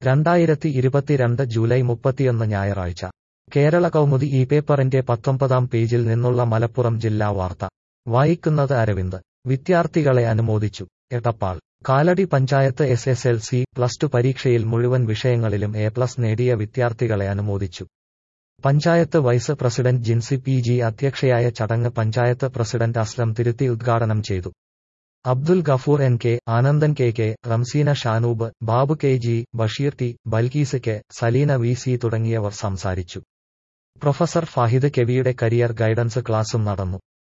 രണ്ടായിരത്തി ഇരുപത്തിരണ്ട് ജൂലൈ മുപ്പത്തിയൊന്ന് ഞായറാഴ്ച കേരള കൗമുദി ഈ പേപ്പറിന്റെ പത്തൊമ്പതാം പേജിൽ നിന്നുള്ള മലപ്പുറം ജില്ലാ വാർത്ത വായിക്കുന്നത് അരവിന്ദ് വിദ്യാർത്ഥികളെ അനുമോദിച്ചു Edappal Kalady panchayat S S L C plus two പരീക്ഷയിൽ മുഴുവൻ വിഷയങ്ങളിലും എ പ്ലസ് നേടിയ വിദ്യാർത്ഥികളെ അനുമോദിച്ചു panchayat vice president Jincy P G അധ്യക്ഷയായ ചടങ്ങ് പഞ്ചായത്ത് പ്രസിഡന്റ് അസ്ലം തിരുത്തി ഉദ്ഘാടനം ചെയ്തു Abdul Gafoor N K Anandan K K Ramseena Shanoob Babu K G Basheer T Balkees K Salina V C തുടങ്ങിയവർ സംസാരിച്ചു പ്രൊഫസർ ഫാഹിദ് കെവിയുടെ കരിയർ ഗൈഡൻസ് ക്ലാസും നടന്നു